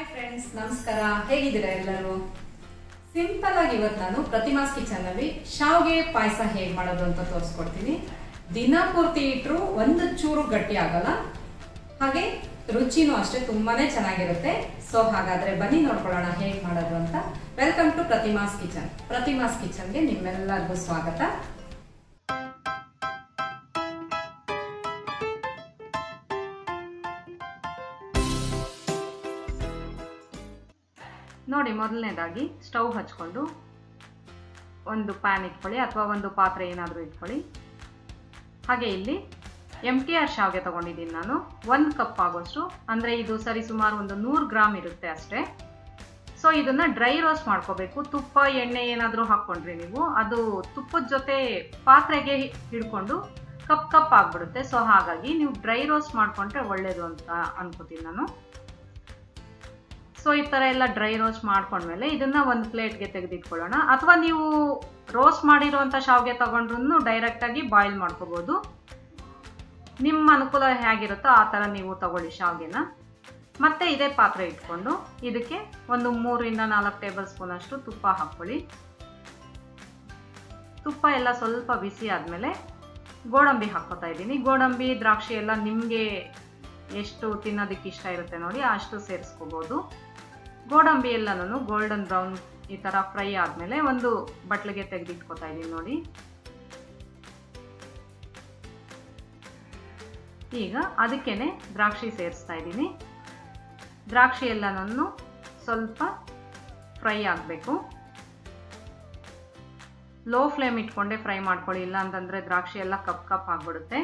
friends ನಮಸ್ಕಾರ ಹೇಗಿದ್ದೀರಾ ಎಲ್ಲರೂ ಸಿಂಪಲ್ ಆಗಿ ಇವತ್ತು ನಾನು ಪ್ರತಿಮಾಸ್ ಕಿಚನ್ ಅಲ್ಲಿ ಶಾವ್ಗೆ ಪಾಯಸ ಹೇಗ್ ಮಾಡೋದು ಅಂತ ತೋರಿಸ್ಕೊಡ್ತೀನಿ ದಿನ ಪೂರ್ತಿ ಇಟ್ರು ಒಂದು ಚೂರು ಗಟ್ಟಿ ಆಗಲ್ಲ ಹಾಗೆ ರುಚಿನೂ ಅಷ್ಟೇ ತುಂಬಾನೇ ಚೆನ್ನಾಗಿರುತ್ತೆ ಸೊ ಹಾಗಾದ್ರೆ ಬನ್ನಿ ನೋಡ್ಕೊಳ್ಳೋಣ ಹೇಗ್ ಮಾಡೋದು ಅಂತ welcome to Prathima's kitchen Prathima's ಕಿಚನ್ಗೆ ನಿಮ್ಮೆಲ್ಲರಿಗೂ ಸ್ವಾಗತ ನೋಡಿ ಮೊದಲನೇದಾಗಿ ಸ್ಟವ್ ಹಚ್ಕೊಂಡು ಒಂದು ಪ್ಯಾನ್ ಇಟ್ಕೊಳ್ಳಿ ಅಥವಾ ಒಂದು ಪಾತ್ರೆ ಏನಾದರೂ ಇಟ್ಕೊಳ್ಳಿ ಹಾಗೆ ಇಲ್ಲಿ ಎಮ್ ಟಿ ಆರ್ ಶಾವಿಗೆ ತೊಗೊಂಡಿದ್ದೀನಿ ನಾನು ಒಂದು ಕಪ್ ಆಗೋಷ್ಟು ಅಂದರೆ ಇದು ಸರಿ ಸುಮಾರು ಒಂದು ನೂರು ಗ್ರಾಮ್ ಇರುತ್ತೆ ಅಷ್ಟೇ ಸೊ ಇದನ್ನು ಡ್ರೈ ರೋಸ್ಟ್ ಮಾಡ್ಕೋಬೇಕು ತುಪ್ಪ ಎಣ್ಣೆ ಏನಾದರೂ ಹಾಕ್ಕೊಂಡ್ರಿ ನೀವು ಅದು ತುಪ್ಪದ ಜೊತೆ ಪಾತ್ರೆಗೆ ಹಿಡ್ಕೊಂಡು ಕಪ್ ಕಪ್ ಆಗಿಬಿಡುತ್ತೆ ಸೊ ಹಾಗಾಗಿ ನೀವು ಡ್ರೈ ರೋಸ್ಟ್ ಮಾಡಿಕೊಂಡ್ರೆ ಒಳ್ಳೆಯದು ಅಂತ ಅನ್ಕೋತೀನಿ ನಾನು ಸೊ ಈ ಥರ ಎಲ್ಲ ಡ್ರೈ ರೋಸ್ಟ್ ಮಾಡ್ಕೊಂಡ್ಮೇಲೆ ಇದನ್ನ ಒಂದು ಪ್ಲೇಟ್ಗೆ ತೆಗೆದಿಟ್ಕೊಳ್ಳೋಣ ಅಥವಾ ನೀವು ರೋಸ್ಟ್ ಮಾಡಿರುವಂಥ ಶಾವಿಗೆ ತಗೊಂಡ್ರು ಡೈರೆಕ್ಟಾಗಿ ಬಾಯ್ಲ್ ಮಾಡ್ಕೋಬೋದು ನಿಮ್ಮ ಅನುಕೂಲ ಹೇಗಿರುತ್ತೋ ಆ ಥರ ನೀವು ತಗೊಳ್ಳಿ ಶಾವಿಗೆನ ಮತ್ತೆ ಇದೇ ಪಾತ್ರೆ ಇಟ್ಕೊಂಡು ಇದಕ್ಕೆ ಒಂದು ಮೂರಿಂದ ನಾಲ್ಕು ಟೇಬಲ್ ಸ್ಪೂನ್ ಅಷ್ಟು ತುಪ್ಪ ಹಾಕ್ಕೊಳ್ಳಿ ತುಪ್ಪ ಎಲ್ಲ ಸ್ವಲ್ಪ ಬಿಸಿ ಆದಮೇಲೆ ಗೋಡಂಬಿ ಹಾಕ್ಕೋತಾ ಇದ್ದೀನಿ ಗೋಡಂಬಿ ದ್ರಾಕ್ಷಿ ಎಲ್ಲ ನಿಮಗೆ ಎಷ್ಟು ತಿನ್ನೋದಕ್ಕೆ ಇಷ್ಟ ಇರುತ್ತೆ ನೋಡಿ ಅಷ್ಟು ಸೇರಿಸ್ಕೋಬೋದು ಗೋಡಂಬಿ ಎಲ್ಲನೂ ಗೋಲ್ಡನ್ ಬ್ರೌನ್ ಈ ಥರ ಫ್ರೈ ಆದಮೇಲೆ ಒಂದು ಬಟ್ಲಿಗೆ ತೆಗೆದಿಟ್ಕೋತಾ ಇದ್ದೀನಿ ನೋಡಿ ಈಗ ಅದಕ್ಕೇನೆ ದ್ರಾಕ್ಷಿ ಸೇರಿಸ್ತಾ ಇದ್ದೀನಿ ದ್ರಾಕ್ಷಿ ಎಲ್ಲನೂ ಸ್ವಲ್ಪ ಫ್ರೈ ಆಗಬೇಕು ಲೋ ಫ್ಲೇಮ್ ಇಟ್ಕೊಂಡೆ ಫ್ರೈ ಮಾಡ್ಕೊಳ್ಳಿ ಇಲ್ಲ ಅಂತಂದರೆ ದ್ರಾಕ್ಷಿ ಎಲ್ಲ ಕಪ್ ಕಪ್ ಆಗಿಬಿಡುತ್ತೆ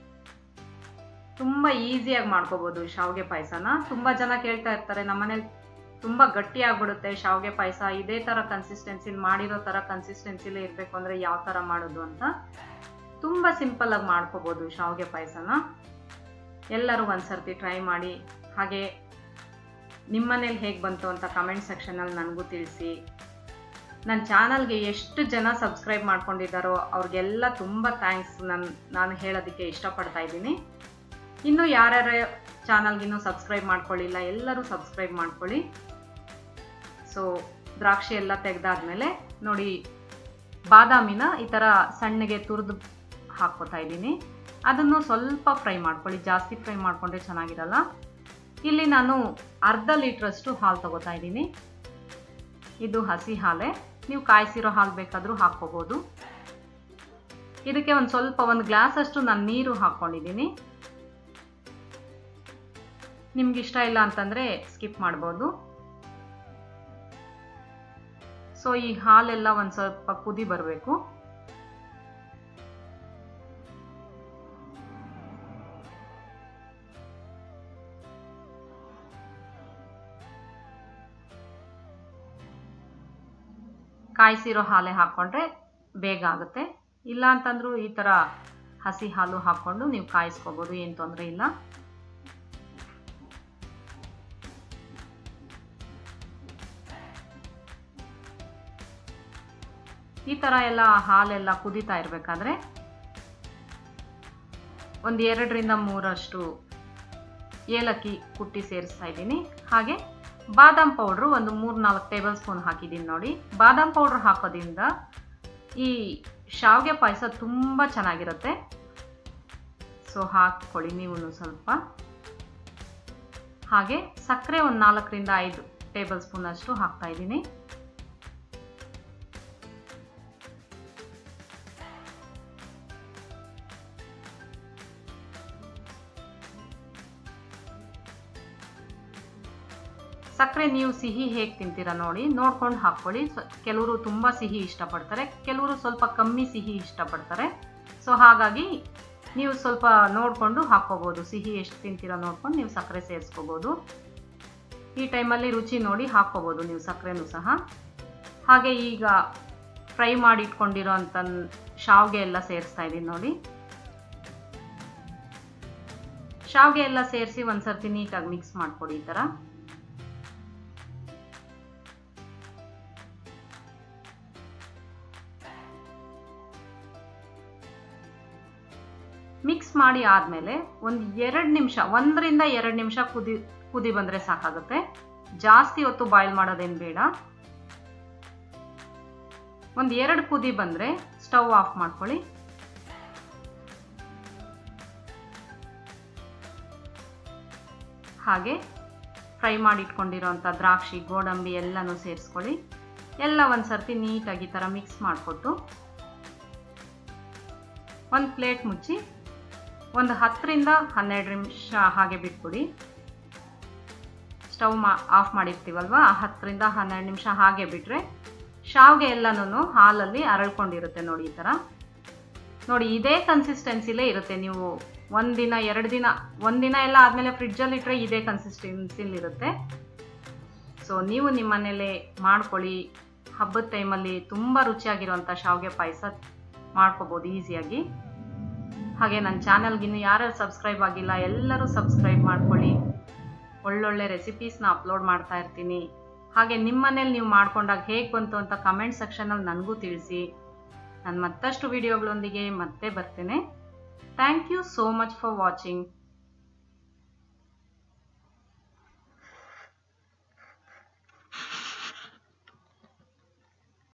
ತುಂಬ ಈಸಿಯಾಗಿ ಮಾಡ್ಕೋಬೋದು ಶಾವಿಗೆ ಪಾಯಸನ ತುಂಬ ಜನ ಕೇಳ್ತಾ ಇರ್ತಾರೆ ನಮ್ಮನೇಲಿ ತುಂಬ ಗಟ್ಟಿ ಆಗ್ಬಿಡುತ್ತೆ ಶಾವಿಗೆ ಪಾಯಸ ಇದೇ ಥರ ಕನ್ಸಿಸ್ಟೆನ್ಸಿಲಿ ಮಾಡಿರೋ ಥರ ಕನ್ಸಿಸ್ಟೆನ್ಸಿಲೇ ಇರಬೇಕು ಅಂದರೆ ಯಾವ ಥರ ಮಾಡೋದು ಅಂತ ತುಂಬ ಸಿಂಪಲ್ಲಾಗಿ ಮಾಡ್ಕೋಬೋದು ಶಾವಿಗೆ ಪಾಯಸನ ಎಲ್ಲರೂ ಒಂದು ಸರ್ತಿ ಟ್ರೈ ಮಾಡಿ ಹಾಗೆ ನಿಮ್ಮನೇಲಿ ಹೇಗೆ ಬಂತು ಅಂತ ಕಮೆಂಟ್ ಸೆಕ್ಷನಲ್ಲಿ ನನಗೂ ತಿಳಿಸಿ ನನ್ನ ಚಾನಲ್ಗೆ ಎಷ್ಟು ಜನ ಸಬ್ಸ್ಕ್ರೈಬ್ ಮಾಡ್ಕೊಂಡಿದ್ದಾರೋ ಅವ್ರಿಗೆಲ್ಲ ತುಂಬ ಥ್ಯಾಂಕ್ಸ್ ನಾನು ನಾನು ಹೇಳೋದಕ್ಕೆ ಇಷ್ಟಪಡ್ತಾ ಇದ್ದೀನಿ ಇನ್ನು ಯಾರ್ಯಾರ ಚಾನಲ್ಗಿನ್ನೂ ಸಬ್ಸ್ಕ್ರೈಬ್ ಮಾಡ್ಕೊಳ್ಳಿಲ್ಲ ಎಲ್ಲರೂ ಸಬ್ಸ್ಕ್ರೈಬ್ ಮಾಡ್ಕೊಳ್ಳಿ ಸೊ ದ್ರಾಕ್ಷಿ ಎಲ್ಲ ತೆಗೆದಾದ್ಮೇಲೆ ನೋಡಿ ಬಾದಾಮಿನ ಈ ಥರ ಸಣ್ಣಗೆ ತುರಿದು ಹಾಕ್ಕೋತಾ ಇದ್ದೀನಿ ಅದನ್ನು ಸ್ವಲ್ಪ ಫ್ರೈ ಮಾಡ್ಕೊಳ್ಳಿ ಜಾಸ್ತಿ ಫ್ರೈ ಮಾಡಿಕೊಂಡ್ರೆ ಚೆನ್ನಾಗಿರಲ್ಲ ಇಲ್ಲಿ ನಾನು ಅರ್ಧ ಲೀಟ್ರಷ್ಟು ಹಾಲು ತಗೋತಾ ಇದ್ದೀನಿ ಇದು ಹಸಿ ಹಾಲೇ ನೀವು ಕಾಯಿಸಿರೋ ಹಾಲು ಬೇಕಾದರೂ ಹಾಕ್ಕೋಬೋದು ಇದಕ್ಕೆ ಒಂದು ಸ್ವಲ್ಪ ಒಂದು ಗ್ಲಾಸ್ ಅಷ್ಟು ನಾನು ನೀರು ಹಾಕ್ಕೊಂಡಿದ್ದೀನಿ ನಿಮ್ಗೆ ಇಷ್ಟ ಇಲ್ಲ ಅಂತಂದರೆ ಸ್ಕಿಪ್ ಮಾಡ್ಬೋದು ಸೊ ಈ ಹಾಲೆಲ್ಲ ಒಂದು ಸ್ವಲ್ಪ ಕುದಿ ಬರಬೇಕು ಕಾಯಿಸಿರೋ ಹಾಲೆ ಹಾಕ್ಕೊಂಡ್ರೆ ಬೇಗ ಆಗುತ್ತೆ ಇಲ್ಲ ಅಂತಂದ್ರೂ ಈ ಥರ ಹಸಿ ಹಾಲು ಹಾಕ್ಕೊಂಡು ನೀವು ಕಾಯಿಸ್ಕೋಬೋದು ಏನು ತೊಂದರೆ ಇಲ್ಲ ಈ ಥರ ಎಲ್ಲ ಹಾಲೆಲ್ಲ ಕುದೀತಾ ಇರಬೇಕಾದ್ರೆ ಒಂದು ಎರಡರಿಂದ ಮೂರಷ್ಟು ಏಲಕ್ಕಿ ಕುಟ್ಟಿ ಸೇರಿಸ್ತಾ ಇದ್ದೀನಿ ಹಾಗೆ ಬಾದಾಮ್ ಪೌಡ್ರು ಒಂದು ಮೂರು ನಾಲ್ಕು ಟೇಬಲ್ ಸ್ಪೂನ್ ಹಾಕಿದ್ದೀನಿ ನೋಡಿ ಬಾದಾಮ್ ಪೌಡ್ರ್ ಹಾಕೋದ್ರಿಂದ ಈ ಶಾವಿಗೆ ಪಾಯಸ ತುಂಬ ಚೆನ್ನಾಗಿರುತ್ತೆ ಸೊ ಹಾಕ್ಕೊಳ್ಳಿ ನೀವು ಸ್ವಲ್ಪ ಹಾಗೆ ಸಕ್ಕರೆ ಒಂದು ನಾಲ್ಕರಿಂದ ಐದು ಟೇಬಲ್ ಸ್ಪೂನ್ ಅಷ್ಟು ಹಾಕ್ತಾ ಇದ್ದೀನಿ ಸಕ್ಕರೆ ನೀವು ಸಿಹಿ ಹೇಗೆ ತಿಂತೀರಾ ನೋಡಿ ನೋಡ್ಕೊಂಡು ಹಾಕ್ಕೊಳ್ಳಿ ಕೆಲವರು ತುಂಬ ಸಿಹಿ ಇಷ್ಟಪಡ್ತಾರೆ ಕೆಲವರು ಸ್ವಲ್ಪ ಕಮ್ಮಿ ಸಿಹಿ ಇಷ್ಟಪಡ್ತಾರೆ ಸೊ ಹಾಗಾಗಿ ನೀವು ಸ್ವಲ್ಪ ನೋಡಿಕೊಂಡು ಹಾಕ್ಕೋಬೋದು ಸಿಹಿ ಎಷ್ಟು ತಿಂತೀರಾ ನೋಡ್ಕೊಂಡು ನೀವು ಸಕ್ಕರೆ ಸೇರಿಸ್ಕೋಬೋದು ಈ ಟೈಮಲ್ಲಿ ರುಚಿ ನೋಡಿ ಹಾಕ್ಕೋಬೋದು ನೀವು ಸಕ್ಕರೆನೂ ಸಹ ಹಾಗೆ ಈಗ ಫ್ರೈ ಮಾಡಿ ಇಟ್ಕೊಂಡಿರೋ ಅಂಥ ಶಾವಿಗೆ ಎಲ್ಲ ಸೇರಿಸ್ತಾ ಇದ್ದೀನಿ ನೋಡಿ ಶಾವಿಗೆ ಎಲ್ಲ ಸೇರಿಸಿ ಒಂದು ಸರ್ತಿ ನೀಟಾಗಿ ಮಿಕ್ಸ್ ಮಾಡಿಕೊಡಿ ಈ ಥರ ಮಿಕ್ಸ್ ಮಾಡಿ ಆದಮೇಲೆ ಒಂದು ಎರಡು ನಿಮಿಷ ಒಂದರಿಂದ ಎರಡು ನಿಮಿಷ ಕುದಿ ಕುದಿ ಬಂದರೆ ಸಾಕಾಗುತ್ತೆ ಜಾಸ್ತಿ ಹೊತ್ತು ಬಾಯ್ಲ್ ಮಾಡೋದೇನು ಬೇಡ ಒಂದು ಎರಡು ಕುದಿ ಬಂದರೆ ಸ್ಟವ್ ಆಫ್ ಮಾಡ್ಕೊಳ್ಳಿ ಹಾಗೆ ಫ್ರೈ ಮಾಡಿಟ್ಕೊಂಡಿರೋಂಥ ದ್ರಾಕ್ಷಿ ಗೋಡಂಬಿ ಎಲ್ಲನೂ ಸೇರಿಸ್ಕೊಳ್ಳಿ ಎಲ್ಲ ಒಂದು ಸರ್ತಿ ನೀಟಾಗಿ ಈ ಥರ ಮಿಕ್ಸ್ ಮಾಡಿಕೊಟ್ಟು ಒಂದು ಪ್ಲೇಟ್ ಮುಚ್ಚಿ ಒಂದು ಹತ್ತರಿಂದ ಹನ್ನೆರಡು ನಿಮಿಷ ಹಾಗೆ ಬಿಟ್ಬಿಡಿ ಸ್ಟವ್ ಮಾ ಆಫ್ ಮಾಡಿರ್ತೀವಲ್ವ ಆ ಹತ್ತರಿಂದ ಹನ್ನೆರಡು ನಿಮಿಷ ಹಾಗೆ ಬಿಟ್ಟರೆ ಶಾವಿಗೆ ಎಲ್ಲನೂ ಹಾಲಲ್ಲಿ ಅರಳ್ಕೊಂಡಿರುತ್ತೆ ನೋಡಿ ಈ ಥರ ನೋಡಿ ಇದೇ ಕನ್ಸಿಸ್ಟೆನ್ಸಿಲೇ ಇರುತ್ತೆ ನೀವು ಒಂದಿನ ಎರಡು ದಿನ ಒಂದಿನ ಎಲ್ಲ ಆದಮೇಲೆ ಫ್ರಿಡ್ಜಲ್ಲಿ ಇಟ್ಟರೆ ಇದೇ ಕನ್ಸಿಸ್ಟೆನ್ಸಿಲಿ ಇರುತ್ತೆ ಸೊ ನೀವು ನಿಮ್ಮ ಮನೇಲೆ ಮಾಡ್ಕೊಳ್ಳಿ ಹಬ್ಬದ ಟೈಮಲ್ಲಿ ತುಂಬ ರುಚಿಯಾಗಿರುವಂಥ ಶಾವಿಗೆ ಪಾಯಸ ಮಾಡ್ಕೋಬೋದು ಈಸಿಯಾಗಿ ಹಾಗೆ ನನ್ನ ಚಾನಲ್ಗಿನ್ನು ಯಾರ್ಯಾರು ಸಬ್ಸ್ಕ್ರೈಬ್ ಆಗಿಲ್ಲ ಎಲ್ಲರೂ ಸಬ್ಸ್ಕ್ರೈಬ್ ಮಾಡ್ಕೊಳ್ಳಿ ಒಳ್ಳೊಳ್ಳೆ ರೆಸಿಪೀಸ್ನ ಅಪ್ಲೋಡ್ ಮಾಡ್ತಾ ಇರ್ತೀನಿ ಹಾಗೆ ನಿಮ್ಮ ಮನೇಲಿ ನೀವು ಮಾಡ್ಕೊಂಡಾಗ ಹೇಗೆ ಬಂತು ಅಂತ ಕಮೆಂಟ್ ಸೆಕ್ಷನಲ್ಲಿ ನನಗೂ ತಿಳಿಸಿ ನಾನು ಮತ್ತಷ್ಟು ವಿಡಿಯೋಗಳೊಂದಿಗೆ ಮತ್ತೆ ಬರ್ತೇನೆ thank you so much for watching